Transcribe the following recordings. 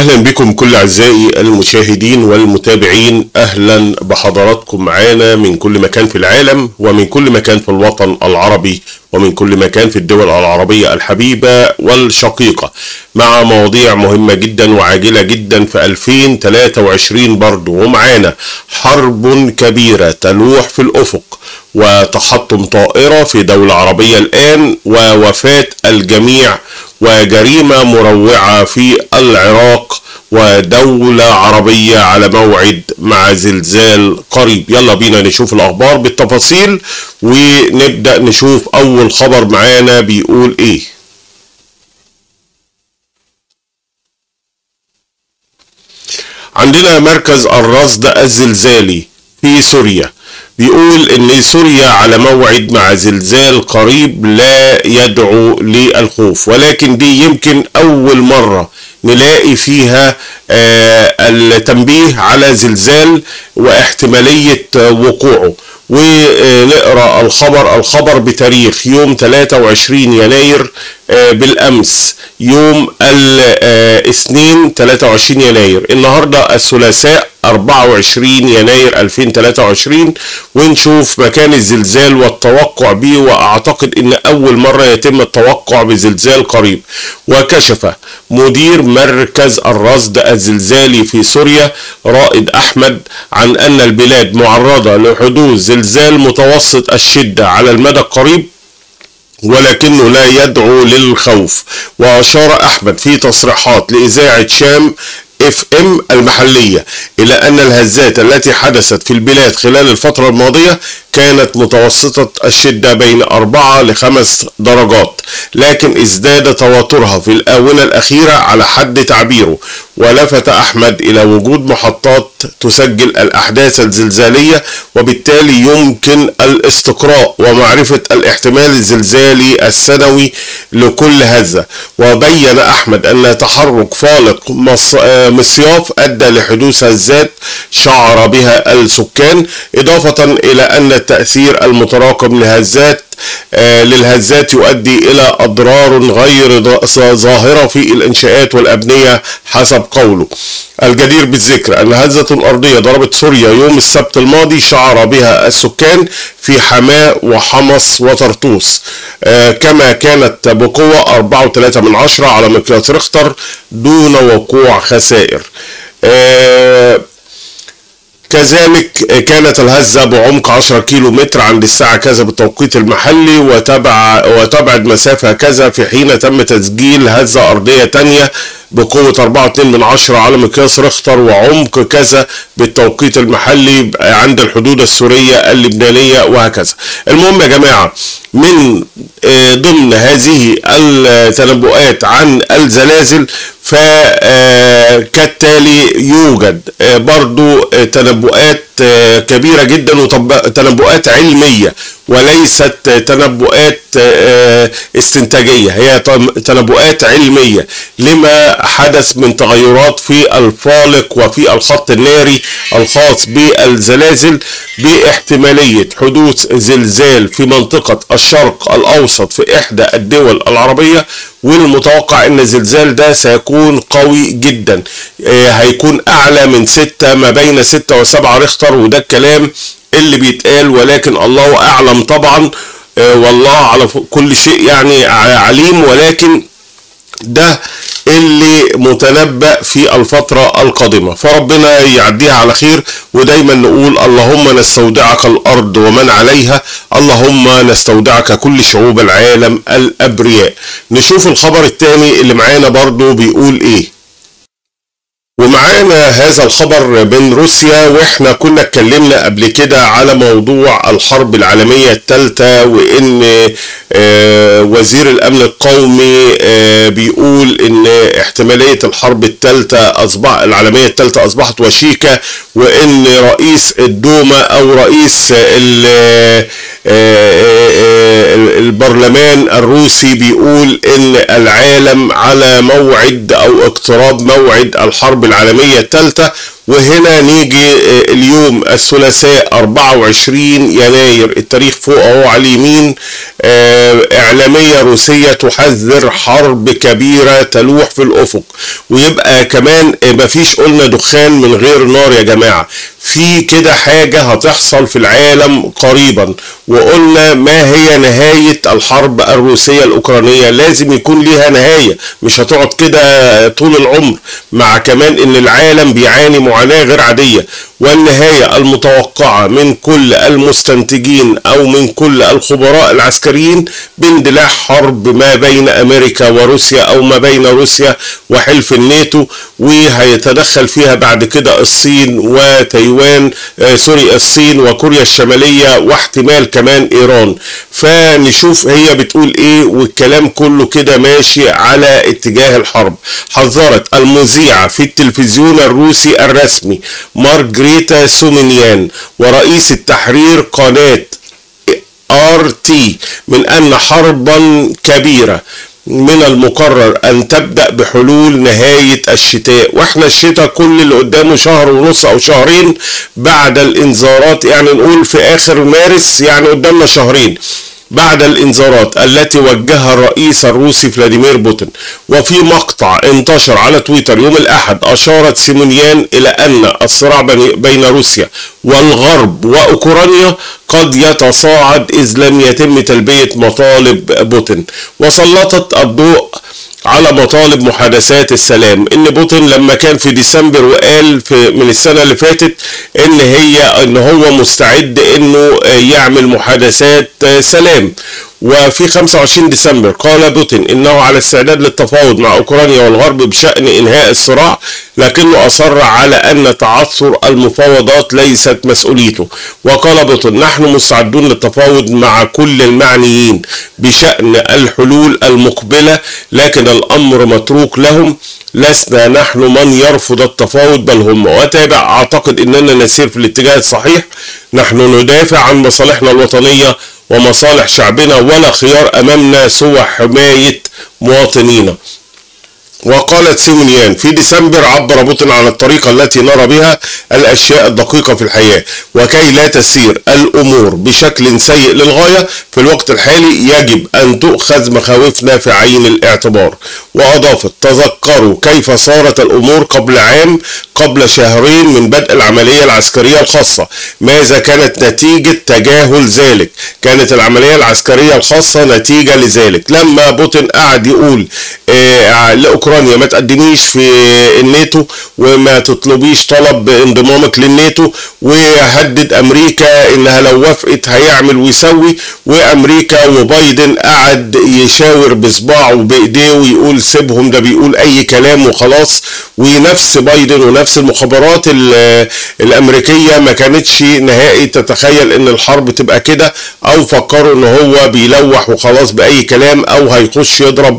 اهلا بكم كل اعزائي المشاهدين والمتابعين اهلا بحضراتكم معانا من كل مكان في العالم ومن كل مكان في الوطن العربي ومن كل مكان في الدول العربية الحبيبة والشقيقة مع مواضيع مهمة جدا وعاجلة جدا في 2023 برضو ومعانا حرب كبيرة تلوح في الأفق وتحطم طائرة في دولة عربية الآن ووفاة الجميع وجريمة مروعة في العراق ودولة عربية على موعد مع زلزال قريب يلا بينا نشوف الأخبار بالتفاصيل ونبدأ نشوف أول خبر معانا بيقول إيه عندنا مركز الرصد الزلزالي في سوريا بيقول ان سوريا على موعد مع زلزال قريب لا يدعو للخوف ولكن دي يمكن اول مرة نلاقي فيها آه التنبيه على زلزال واحتمالية وقوعه ونقرا الخبر الخبر بتاريخ يوم 23 يناير بالامس يوم الاثنين 23 يناير النهارده الثلاثاء 24 يناير 2023 ونشوف مكان الزلزال والتوقع به واعتقد ان اول مره يتم التوقع بزلزال قريب وكشف مدير مركز الرصد الزلزالي في سوريا رائد احمد عن ان البلاد معرضه لحدوث زلزال متوسط الشده على المدى القريب ولكنه لا يدعو للخوف وأشار أحمد في تصريحات لإذاعة شام اف ام المحلية إلى أن الهزات التي حدثت في البلاد خلال الفترة الماضية كانت متوسطة الشدة بين أربعة لخمس درجات لكن ازداد تواترها في الآونة الأخيرة على حد تعبيره ولفت أحمد إلى وجود محطات تسجل الأحداث الزلزالية وبالتالي يمكن الاستقراء ومعرفة الاحتمال الزلزالي السنوي لكل هزة وبين أحمد أن تحرك فالق مصياف أدى لحدوث هزات شعر بها السكان إضافة إلى أن التأثير المتراكم لهزات آه للهزات يؤدي إلى أضرار غير ظاهرة في الإنشاءات والأبنية حسب قوله الجدير بالذكر أن هزة أرضية ضربت سوريا يوم السبت الماضي شعر بها السكان في حماة وحمص وطرطوس آه كما كانت بقوة 4.3 من عشرة على مقياس ريختر دون وقوع خسائر آه كذلك كانت الهزة بعمق 10 كيلو متر عند الساعة كذا بالتوقيت المحلي وتبع وتبعد مسافة كذا في حين تم تسجيل هزة أرضية تانية بقوة 4.2 من عشرة على مقياس ريختر وعمق كذا بالتوقيت المحلي عند الحدود السورية اللبنانية وهكذا المهم يا جماعة من ضمن هذه التنبؤات عن الزلازل فكالتالي يوجد برضو تنبؤات كبيرة جدا وتنبؤات علمية وليست تنبؤات استنتاجية هي تنبؤات علمية لما حدث من تغيرات في الفالق وفي الخط الناري الخاص بالزلازل باحتمالية حدوث زلزال في منطقة الشرق الأوسط في إحدى الدول العربية والمتوقع ان الزلزال ده سيكون قوي جدا هيكون اعلى من ستة ما بين ستة وسبعة ريختر وده الكلام اللي بيتقال ولكن الله اعلم طبعا والله على كل شيء يعني عليم ولكن ده اللي متنبأ في الفترة القادمة فربنا يعديها على خير ودايما نقول اللهم نستودعك الأرض ومن عليها اللهم نستودعك كل شعوب العالم الأبرياء نشوف الخبر الثاني اللي معانا برضو بيقول ايه ومعانا هذا الخبر من روسيا واحنا كنا اتكلمنا قبل كده على موضوع الحرب العالمية الثالثة وان وزير الامن القومي بيقول ان احتمالية الحرب الثالثة اصبح العالمية الثالثة اصبحت وشيكة وان رئيس الدوما او رئيس البرلمان الروسي بيقول ان العالم على موعد او اقتراب موعد الحرب العالمية الثالثة وهنا نيجي اليوم الثلاثاء 24 يناير التاريخ فوق اهو على اليمين اعلاميه روسيه تحذر حرب كبيره تلوح في الافق ويبقى كمان مفيش قلنا دخان من غير نار يا جماعه في كده حاجه هتحصل في العالم قريبا وقلنا ما هي نهايه الحرب الروسيه الاوكرانيه لازم يكون ليها نهايه مش هتقعد كده طول العمر مع كمان ان العالم بيعاني معاناه غير عاديه والنهايه المتوقعه من كل المستنتجين او من كل الخبراء العسكريين باندلاع حرب ما بين امريكا وروسيا او ما بين روسيا وحلف الناتو وهيتدخل فيها بعد كده الصين وتايوان آه سوري الصين وكوريا الشماليه واحتمال كمان ايران فنشوف هي بتقول ايه والكلام كله كده ماشي على اتجاه الحرب حذرت المذيعه في التلفزيون الروسي الرسمي مارجريتا سومينيان ورئيس التحرير قناه ار تي من ان حربا كبيره من المقرر ان تبدا بحلول نهايه الشتاء واحنا الشتاء كل اللي قدامه شهر ونص او شهرين بعد الانذارات يعني نقول في اخر مارس يعني قدامنا شهرين بعد الانذارات التي وجهها الرئيس الروسي فلاديمير بوتين وفي مقطع انتشر على تويتر يوم الاحد اشارت سيمونيان الى ان الصراع بين روسيا والغرب واوكرانيا قد يتصاعد اذ لم يتم تلبيه مطالب بوتين وسلطت الضوء على مطالب محادثات السلام ان بوتين لما كان في ديسمبر وقال في من السنه اللي فاتت ان هي ان هو مستعد انه يعمل محادثات سلام وفي 25 ديسمبر قال بوتين انه على استعداد للتفاوض مع اوكرانيا والغرب بشان انهاء الصراع لكنه اصر على ان تعثر المفاوضات ليست مسؤوليته وقال بوتين نحن مستعدون للتفاوض مع كل المعنيين بشان الحلول المقبله لكن الامر متروك لهم لسنا نحن من يرفض التفاوض بل هم وتابع اعتقد اننا نسير في الاتجاه الصحيح نحن ندافع عن مصالحنا الوطنيه ومصالح شعبنا ولا خيار امامنا سوى حمايه مواطنينا وقالت سيمونيان في ديسمبر عبر بوتين عن الطريقة التي نرى بها الأشياء الدقيقة في الحياة وكي لا تسير الأمور بشكل سيء للغاية في الوقت الحالي يجب أن تؤخذ مخاوفنا في عين الاعتبار وأضافت تذكروا كيف صارت الأمور قبل عام قبل شهرين من بدء العملية العسكرية الخاصة ماذا كانت نتيجة تجاهل ذلك كانت العملية العسكرية الخاصة نتيجة لذلك لما بوتين قعد يقول آه لأوكرانيا ما تقدميش في الناتو وما تطلبيش طلب انضمامك للناتو وهدد أمريكا إنها لو وافقت هيعمل ويسوي وأمريكا وبايدن قعد يشاور بصباعه وبإيديه ويقول سيبهم ده بيقول أي كلام وخلاص ونفس بايدن ونفس المخابرات الامريكيه ما كانتش نهائي تتخيل ان الحرب تبقى كده او فكروا ان هو بيلوح وخلاص باي كلام او هيخش يضرب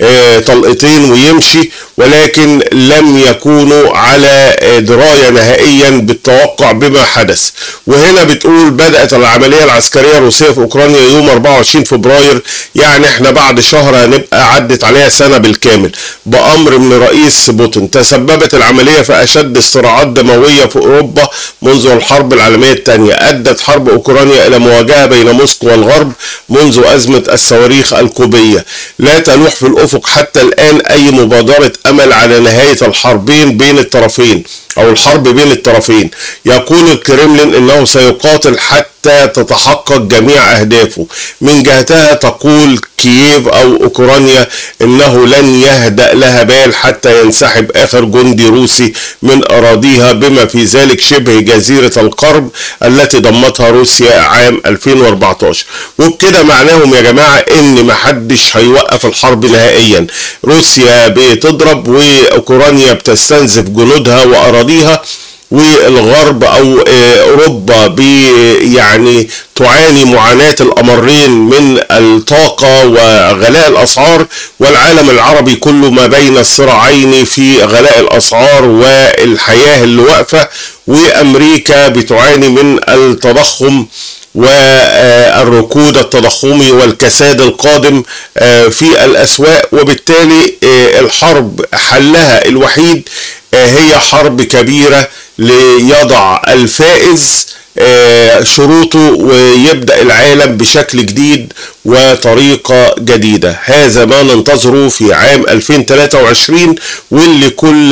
طلقتين ويمشي ولكن لم يكونوا على درايه نهائيا بالتوقع بما حدث وهنا بتقول بدات العمليه العسكريه الروسيه في اوكرانيا يوم 24 فبراير يعني احنا بعد شهر هنبقى عدت عليها سنه بالكامل بامر من رئيس بوتين تسببت العمليه في اشد صراعات دمويه في اوروبا منذ الحرب العالميه الثانيه ادت حرب اوكرانيا الى مواجهه بين موسكو والغرب منذ ازمه الصواريخ الكوبيه لا تلوح في الافق حتى الان اي مبادره امل على نهايه الحربين بين الطرفين او الحرب بين الطرفين يقول الكرملين انه سيقاتل حتى تتحقق جميع اهدافه من جهتها تقول كييف او اوكرانيا انه لن يهدأ لها بال حتى ينسحب اخر جندي روسي من اراضيها بما في ذلك شبه جزيرة القرم التي ضمتها روسيا عام 2014 وبكده معناهم يا جماعة ان محدش هيوقف الحرب نهائيا روسيا بتضرب واوكرانيا بتستنزف جنودها واراضيها والغرب او اوروبا بي يعني تعاني معاناة الامرين من الطاقة وغلاء الاسعار والعالم العربي كله ما بين الصراعين في غلاء الاسعار والحياة اللي واقفة وامريكا بتعاني من التضخم والركود التضخمي والكساد القادم في الاسواق وبالتالي الحرب حلها الوحيد هي حرب كبيرة ليضع الفائز شروطه ويبدأ العالم بشكل جديد وطريقة جديدة هذا ما ننتظره في عام 2023 واللي كل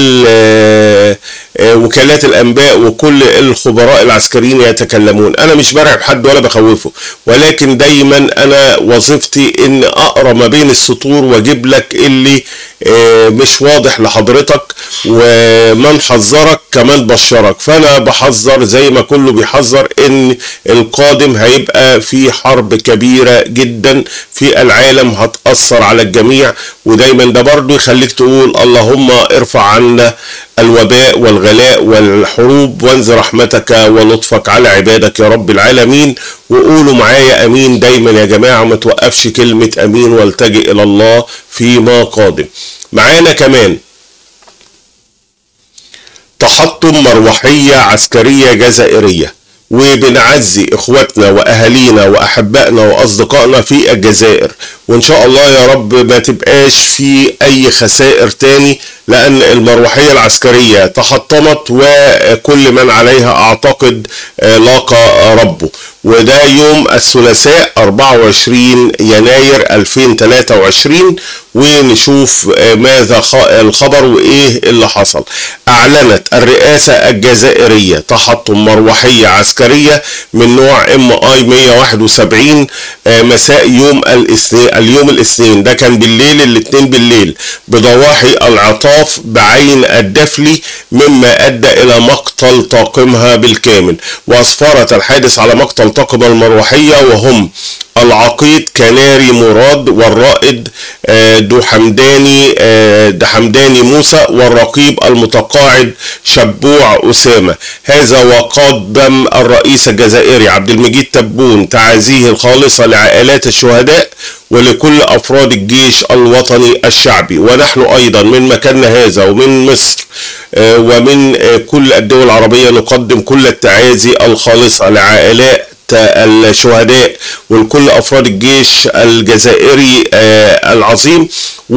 وكالات الأنباء وكل الخبراء العسكريين يتكلمون أنا مش برعب حد ولا بخوفه ولكن دايما أنا وظيفتي إن أقرأ ما بين السطور وأجيب لك اللي مش واضح لحضرتك ومن حذرك كمان بشرك فأنا بحذر زي ما كله بيحذر إن القادم هيبقى في حرب كبيرة جدا في العالم هتأثر على الجميع ودايما ده برضو يخليك تقول اللهم ارفع عنا الوباء والغلاء والحروب وانزل رحمتك ولطفك على عبادك يا رب العالمين وقولوا معايا امين دايما يا جماعه ما توقفش كلمه امين والتجئ الى الله فيما قادم معانا كمان تحطم مروحيه عسكريه جزائريه وبنعزي اخواتنا واهالينا واحبائنا واصدقائنا في الجزائر وان شاء الله يا رب ما تبقاش في اي خسائر تاني لان المروحيه العسكريه تحطمت وكل من عليها اعتقد لاقى ربه وده يوم الثلاثاء 24 يناير 2023 ونشوف ماذا الخبر وايه اللي حصل اعلنت الرئاسه الجزائريه تحطم مروحيه عسكريه من نوع ام اي 171 مساء يوم الاثنين اليوم الاثنين ده كان بالليل الاثنين بالليل بضواحي العطاف بعين الدفلي مما ادى الى مقتل طاقمها بالكامل واسفرت الحادث على مقتل طاقم المروحيه وهم العقيد كناري مراد والرائد دو حمداني دحمداني موسى والرقيب المتقاعد شبوع أسامة هذا وقدم الرئيس الجزائري عبد المجيد تبون تعازيه الخالصة لعائلات الشهداء ولكل أفراد الجيش الوطني الشعبي ونحن أيضا من مكاننا هذا ومن مصر ومن كل الدول العربية نقدم كل التعازي الخالصة لعائلات الشهداء ولكل افراد الجيش الجزائري العظيم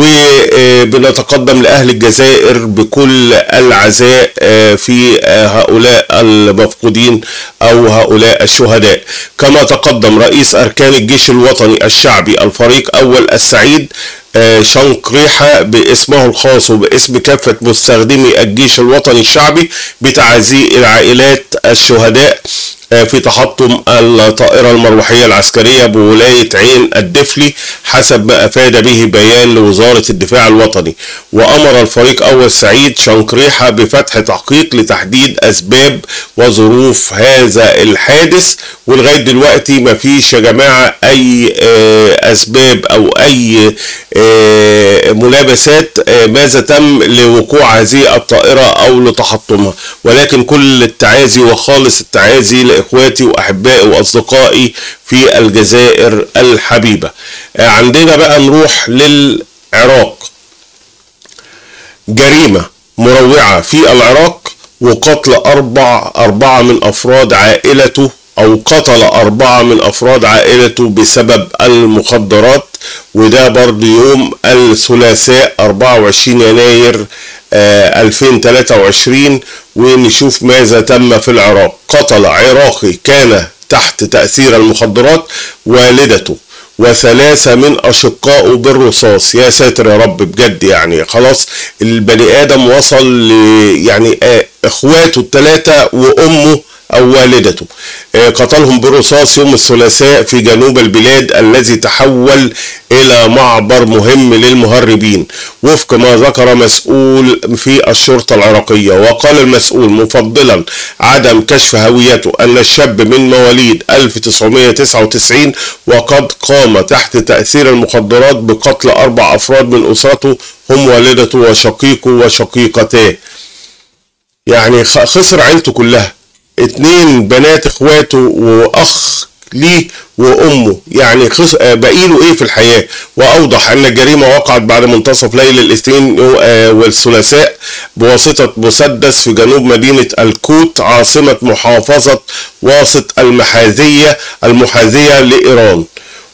وبنتقدم لاهل الجزائر بكل العزاء في هؤلاء المفقودين او هؤلاء الشهداء كما تقدم رئيس اركان الجيش الوطني الشعبي الفريق اول السعيد شنقريحة باسمه الخاص وباسم كافة مستخدمي الجيش الوطني الشعبي بتعزي العائلات الشهداء في تحطم الطائرة المروحية العسكرية بولاية عين الدفلي حسب ما أفاد به بيان لوزارة الدفاع الوطني وأمر الفريق أول سعيد شنقريحة بفتح تحقيق لتحديد أسباب وظروف هذا الحادث ولغاية دلوقتي مفيش يا جماعة أي أسباب أو أي ملابسات ماذا تم لوقوع هذه الطائرة أو لتحطمها ولكن كل التعازي وخالص التعازي لإخواتي وأحبائي وأصدقائي في الجزائر الحبيبة عندنا بقى نروح للعراق جريمة مروعة في العراق وقتل أربع أربعة من أفراد عائلته أو قتل أربعة من أفراد عائلته بسبب المخدرات وده برضه يوم الثلاثاء 24 يناير آه 2023 ونشوف ماذا تم في العراق قتل عراقي كان تحت تأثير المخدرات والدته وثلاثة من أشقائه بالرصاص يا ساتر يا رب بجد يعني خلاص البني آدم وصل ل يعني آه إخواته الثلاثة وأمه أو والدته قتلهم بالرصاص يوم الثلاثاء في جنوب البلاد الذي تحول إلى معبر مهم للمهربين وفق ما ذكر مسؤول في الشرطة العراقية وقال المسؤول مفضلا عدم كشف هويته أن الشاب من مواليد 1999 وقد قام تحت تأثير المخدرات بقتل أربع أفراد من أسرته هم والدته وشقيقه وشقيقتاه يعني خسر عيلته كلها اتنين بنات اخواته واخ ليه وامه يعني خص... باقي له ايه في الحياه واوضح ان الجريمه وقعت بعد منتصف ليل الاثنين والثلاثاء بواسطه مسدس في جنوب مدينه الكوت عاصمه محافظه واسط المحاذيه المحاذيه لايران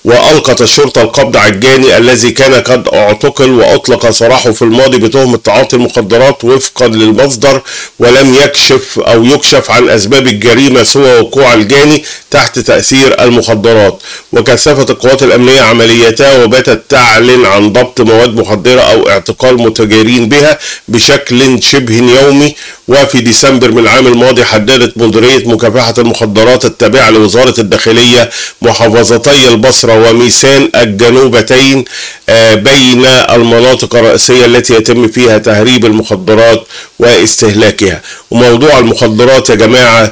وألقت الشرطة القبض على الجاني الذي كان قد اعتقل وأطلق سراحه في الماضي بتهمة تعاطي المخدرات وفقا للمصدر ولم يكشف أو يكشف عن أسباب الجريمة سوى وقوع الجاني تحت تأثير المخدرات وكثفت القوات الأمنية عملياتها وباتت تعلن عن ضبط مواد مخدرة أو اعتقال متاجرين بها بشكل شبه يومي وفي ديسمبر من العام الماضي حددت مديرية مكافحة المخدرات التابعة لوزارة الداخلية محافظتي البصرة وميسان الجنوبتين بين المناطق الرئيسية التي يتم فيها تهريب المخدرات واستهلاكها وموضوع المخدرات يا جماعة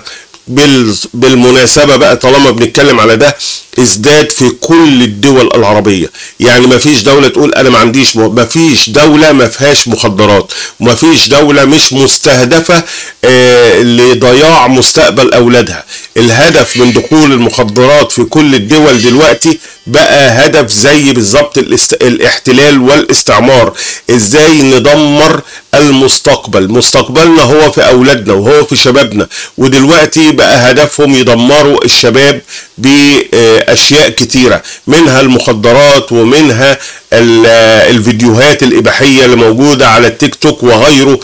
بالمناسبة بقى طالما بنتكلم على ده ازداد في كل الدول العربية يعني ما فيش دولة تقول انا ما عنديش ما فيش دولة ما فيهاش مخدرات وما فيش دولة مش مستهدفة آه لضياع مستقبل اولادها الهدف من دخول المخدرات في كل الدول دلوقتي بقى هدف زي بالظبط الاحتلال والاستعمار ازاي ندمر المستقبل مستقبلنا هو في اولادنا وهو في شبابنا ودلوقتي بقى هدفهم يدمروا الشباب باشياء كتيره منها المخدرات ومنها الفيديوهات الاباحيه اللي موجوده على التيك توك وغيره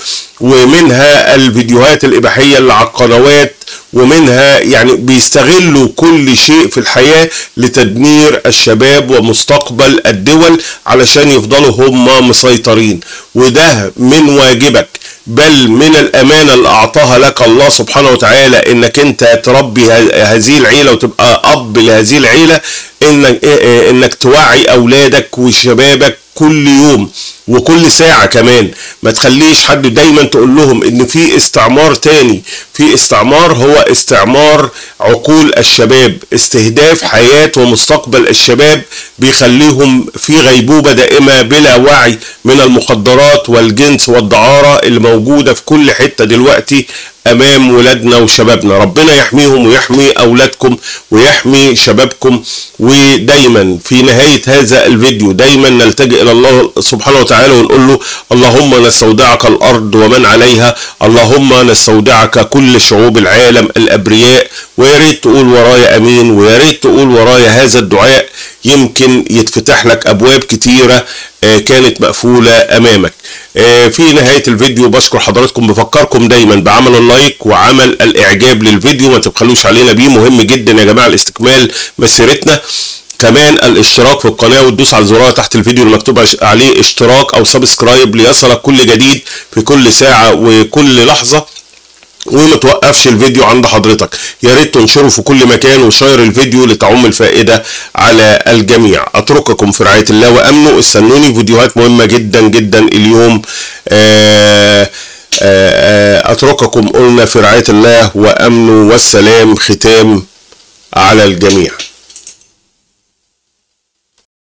ومنها الفيديوهات الاباحيه اللي على القنوات ومنها يعني بيستغلوا كل شيء في الحياة لتدمير الشباب ومستقبل الدول علشان يفضلوا هم مسيطرين وده من واجبك بل من الأمانة اللي أعطاها لك الله سبحانه وتعالى إنك أنت تربي هذه العيلة وتبقى أب لهذه العيلة إنك, إنك توعي أولادك وشبابك كل يوم وكل ساعة كمان ما تخليش حد دايما تقول لهم ان في استعمار تاني في استعمار هو استعمار عقول الشباب استهداف حياة ومستقبل الشباب بيخليهم في غيبوبة دائمة بلا وعي من المخدرات والجنس والدعارة اللي موجودة في كل حتة دلوقتي امام ولادنا وشبابنا ربنا يحميهم ويحمي اولادكم ويحمي شبابكم ودايما في نهاية هذا الفيديو دايما نلتجئ الى الله سبحانه وتعالى ونقول له اللهم نستودعك الارض ومن عليها اللهم نستودعك كل شعوب العالم الابرياء ويا ريت تقول ورايا امين ويا ريت تقول ورايا هذا الدعاء يمكن يتفتح لك ابواب كتيره كانت مقفوله امامك في نهايه الفيديو بشكر حضراتكم بفكركم دايما بعمل اللايك وعمل الاعجاب للفيديو ما تبخلوش علينا بيه مهم جدا يا جماعه لاستكمال مسيرتنا كمان الاشتراك في القناه وتدوس على الزرار تحت الفيديو اللي مكتوب عليه اشتراك او سبسكرايب ليصلك كل جديد في كل ساعه وكل لحظه وما توقفش الفيديو عند حضرتك يا ريت تنشره في كل مكان وشير الفيديو لتعم الفائده على الجميع اترككم في رعايه الله وامنه استنوني فيديوهات مهمه جدا جدا اليوم آآ آآ اترككم قلنا في رعايه الله وامنه والسلام ختام على الجميع